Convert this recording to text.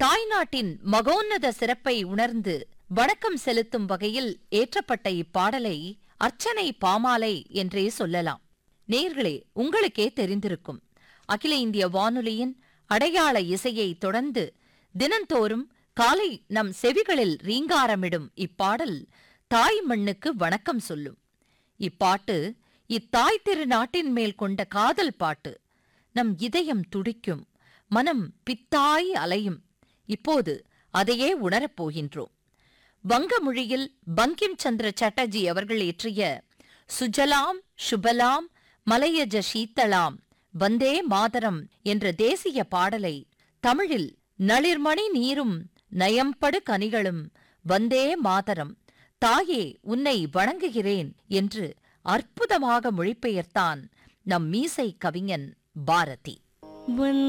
தாய்நாட்டின் மகோன்னத சிறப்பை உணர்ந்து வணக்கம் செலுத்தும் வகையில் ஏற்றப்பட்ட இப்பாடலை அர்ச்சனை பாமாலை என்றே சொல்லலாம் நேர்களே உங்களுக்கே தெரிந்திருக்கும் அகில இந்திய வானொலியின் அடையாள இசையை தொடர்ந்து தினந்தோறும் காலை நம் செவிகளில் ரீங்காரமிடும் இப்பாடல் தாய் மண்ணுக்கு வணக்கம் சொல்லும் இப்பாட்டு இத்தாய் திருநாட்டின் மேல் கொண்ட காதல் பாட்டு நம் இதயம் துடிக்கும் மனம் பித்தாய் அலையும் இப்போது அதையே உணரப் போகின்றோம் வங்க மொழியில் பங்கிம் சந்திர சட்டர்ஜி அவர்கள் இயற்றிய சுஜலாம் சுபலாம் மலையஜ சீத்தலாம் வந்தே மாதரம் என்ற தேசிய பாடலை தமிழில் நளிர்மணி நீரும் நயம்படு கனிகளும் வந்தே மாதரம் தாயே உன்னை வணங்குகிறேன் என்று அற்புதமாக மொழிபெயர்த்தான் நம் மீசை கவிஞன் பாரதி